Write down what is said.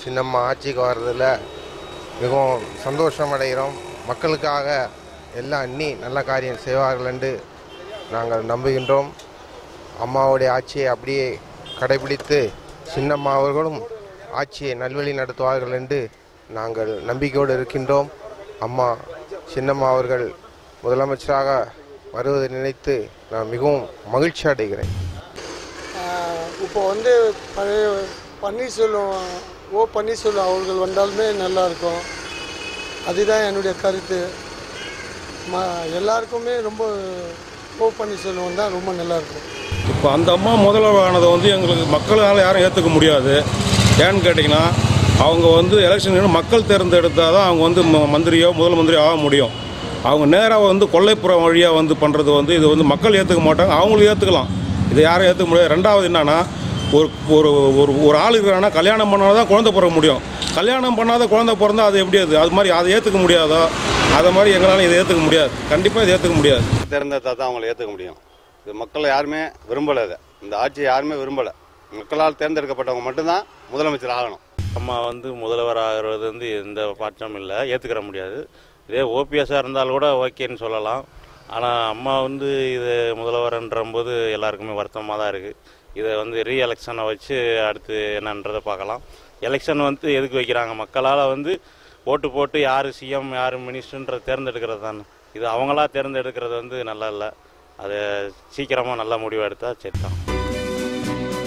சின்னம்மா ஆட்சிக்கு வர்றதில் மிகவும் சந்தோஷம் அடைகிறோம் மக்களுக்காக எல்லாம் அண்ணி நல்ல காரியம் செய்வார்கள் என்று நாங்கள் நம்புகின்றோம் அம்மாவுடைய ஆட்சியை அப்படியே கடைபிடித்து சின்னம்மா அவர்களும் ஆட்சியை நல்வழி நடத்துவார்கள் என்று நாங்கள் நம்பிக்கையோடு இருக்கின்றோம் அம்மா சின்னம்மா அவர்கள் முதலமைச்சராக வருவதை நினைத்து நான் மிகவும் மகிழ்ச்சி அடைகிறேன் ஆஹ் இப்போ வந்து பழைய பன்னீர்செல்வம் ஓ பன்னீர்செல்வம் அவர்கள் வந்தாலுமே நல்லா இருக்கும் அதுதான் என்னுடைய கருத்து ம எல்லாருக்குமே ரொம்ப ஓ பன்னீர்செல்வம் வந்தால் ரொம்ப நல்லா இருக்கும் இப்போ அந்த அம்மா முதல்வர் ஆனதை வந்து எங்களுக்கு மக்களால் யாரும் ஏற்றுக்க முடியாது ஏன்னு கேட்டிங்கன்னா அவங்க வந்து எலெக்ஷன் மக்கள் தேர்ந்தெடுத்தால் தான் அவங்க வந்து ம- மந்திரியோ முதல் மந்திரியோ ஆக முடியும் அவங்க நேராக வந்து கொல்லைப்புறம் வழியாக வந்து பண்ணுறது வந்து இது வந்து மக்கள் ஏற்றுக்க மாட்டாங்க அவங்களும் ஏற்றுக்கலாம் இதை யாரும் ஏற்றுக்க முடியாது ரெண்டாவது என்னன்னா ஒரு ஒரு ஒரு ஒரு ஆள் இருக்கிறான்னா கல்யாணம் பண்ணால் தான் குழந்தை பிறக்க முடியும் கல்யாணம் பண்ணாத குழந்தை பிறந்தா அது எப்படி அது அது மாதிரி அதை ஏற்றுக்க முடியாதோ அதை மாதிரி எங்களால் இதை ஏற்றுக்க முடியாது கண்டிப்பாக இதை ஏற்றுக்க முடியாது தேர்ந்தெடுத்தா தான் அவங்களை ஏற்றுக்க முடியும் இது மக்கள் யாருமே விரும்பலை இதை இந்த ஆட்சியை யாருமே விரும்பலை மக்களால் தேர்ந்தெடுக்கப்பட்டவங்க மட்டும்தான் முதலமைச்சர் ஆகணும் அம்மா வந்து முதல்வர் ஆகிறது வந்து எந்த மாற்றம் இல்லை ஏற்றுக்கிற முடியாது இதே ஓபிஎஸ்ஸாக இருந்தாலும் கூட ஓகேன்னு சொல்லலாம் ஆனால் அம்மா வந்து இது முதல்வர்ன்ற போது எல்லாருக்குமே வருத்தமாக தான் இருக்குது இதை வந்து ரீ எலெக்ஷனை வச்சு அடுத்து என்னன்றதை பார்க்கலாம் எலெக்ஷன் வந்து எதுக்கு வைக்கிறாங்க மக்களால் வந்து ஓட்டு போட்டு யார் சிஎம் யார் மினிஸ்டர்ன்றதை தேர்ந்தெடுக்கிறது தானே இது அவங்களா தேர்ந்தெடுக்கிறது வந்து நல்லா இல்லை அதை சீக்கிரமாக நல்ல முடிவு எடுத்தால் சரி தான்